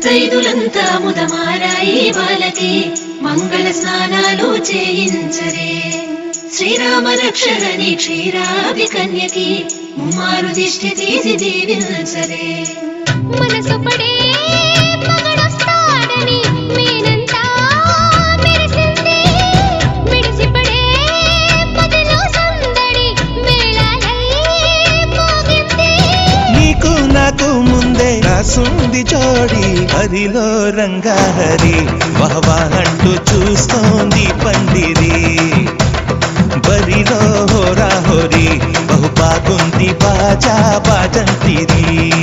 ముత్తైదులంతా ముదమారాయి వాళ్ళకి మంగళ స్నానాలు చేయించరే శ్రీరామ రక్షణని క్షీరాది కన్యకి ముమ్మారు దిష్టి తీసి దీవించరే మనసు పడే మగడొస్తాడని మేనంతా మెరిసింది విడిసిపడే పదిలో సందడి మేళాలై మోగింది నీకు నాకు ముందే రాసుంది జోడి హరిలో రంగాహరి వహవా అంటూ చూస్తోంది పందిరి బరిలో హోరా హోరి బహు బాగుంది బాజా బాజంతిరి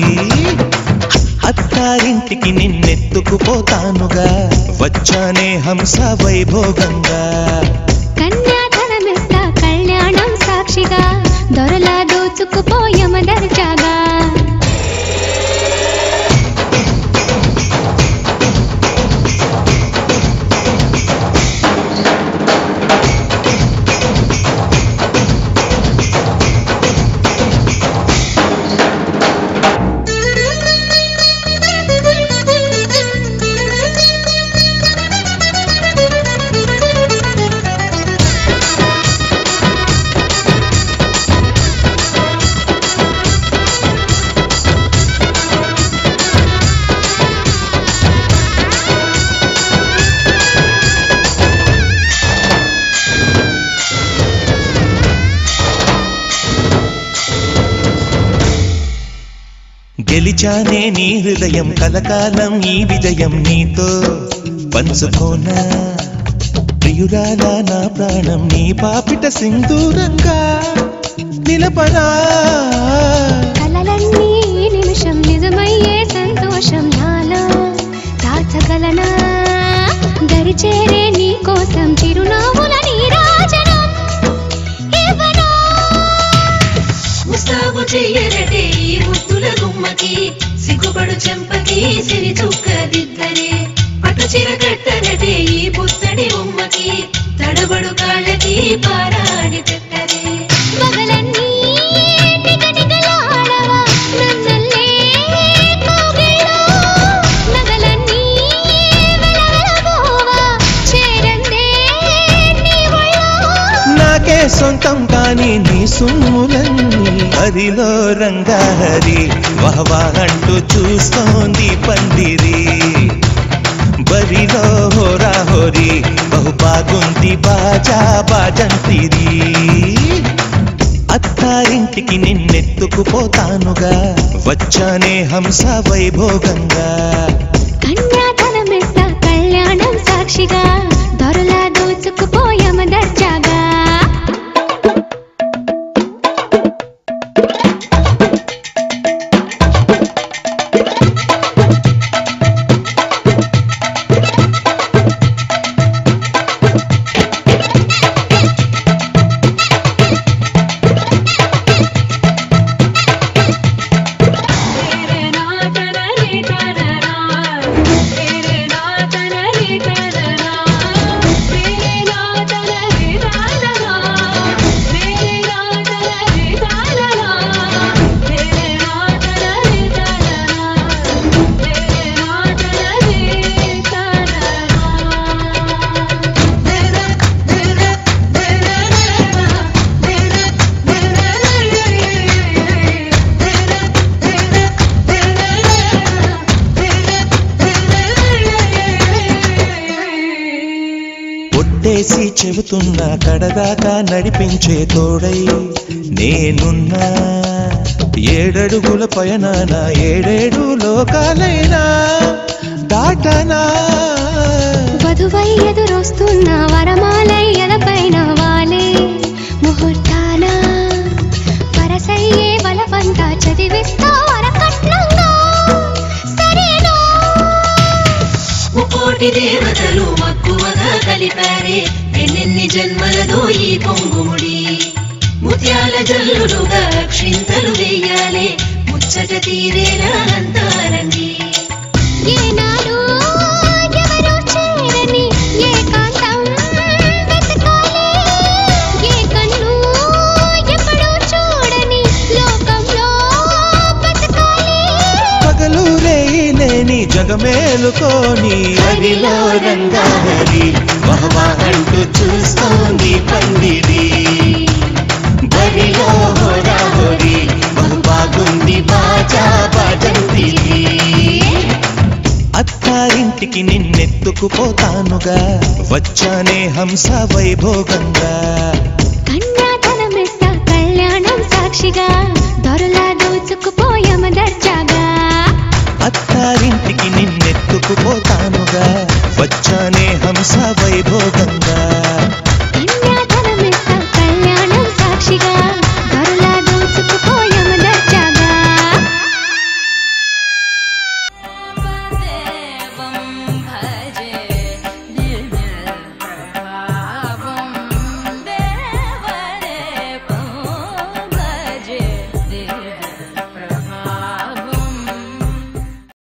అత్తారింటికి నిన్నెత్తుకుపోతానుగా వచ్చానే హంస వైభోగంగా కన్యాధనమిస్తా కళ్యాణం సాక్షిగా దొరలా దోచుకుపోయమ దర్జాగా గెలిచానే నీ హృదయం కలకాలం ఈ విజయం నీతో పంచుకోనా ప్రియురాలా నా ప్రాణం నీ పాపిట సింధూరంగా నిలపనా కలలన్నీ ఈ నిమిషం నిజమయ్యే సంతోషం నాలో దాచగలనా దరిచేరే నీ కోసం చిరునవ్వుల నీరాజనం ఇవ్వనా ముస్తాబు చెయ్యరటే ఈ ముద్దుల గుమ్మకి సిగ్గుపడు చెంపకి సిరి చుక్క దిద్దరే పట్టు చీర కట్టరటే ఈ పుత్తడి బొమ్మకి తడబడు కాళ్ళకి పారాడి పెట్టరే మగలన్నీ నిగనిగలాడవా నన్నల్లే కోగిలో నగలన్నీ వెలవెలబోవా చేరందే నీ ఒళ్ళో నాకే సొంతం కాని నీ సుమ్ములన్నీ హరిలో రంగాహరి వహవా అంటూ చూస్తోంది పందిరి బరిలో హోరా హోరి బహు బాగుంది బాజా బాజంతిరి అత్తారింటికి నిన్నెత్తుకుపోతానుగా వచ్చానే హంస వైభోగంగా కన్యాధనమిస్తా కళ్యాణం సాక్షిగా దొరలా దోచుకుపోయమ దర్జాగా तेरे नाचन रे करना तेरे नाचन रे करना तेरे नाचन रे करना तेरे नाचन रे करना तेरे नाचन रे करना तेरे नाचन रे ఒట్టేసి చెబుతున్నా కడదాకా నడిపించే తోడై నేనున్నా ఏడడుగుల పయనాన ఏడేడు లోకాలైనా దాటనా వధువై ఎదురొస్తున్న వరమాలై ఎదపైన వాలే ముహూర్తాన వరసయ్యే బలవంతా చదివిస్తా వరకట్నంగా సరేనా ముకోటి దేవతలు మక్కువగా కలిపారే ఎన్నెన్ని జన్మలదో ఈ పొంగుముడి ముత్యాల జల్లులుగా క్షింతలు వేయాలే ముచ్చట తీరేలా అంతారండి ఏనాడు ఎవరూ చేరని ఏకాంతం వెతకాలి. ఏ కన్ను ఎప్పుడూ చూడని లోకంలో బతకాలి. పగలు రేయి లేని జగమేలుకోని హరిలో రంగాహరి మహవా అంటూ చూస్తోంది పందిరి బరిలో హోరాహోరి బహు బాగుంది బాజా బాజంతిరి అత్తారింటికి నిన్నెత్తుకుపోతానుగా వచ్చానే హంస వైభోగంగా కన్యాధనమిస్తా కళ్యాణం సాక్షిగా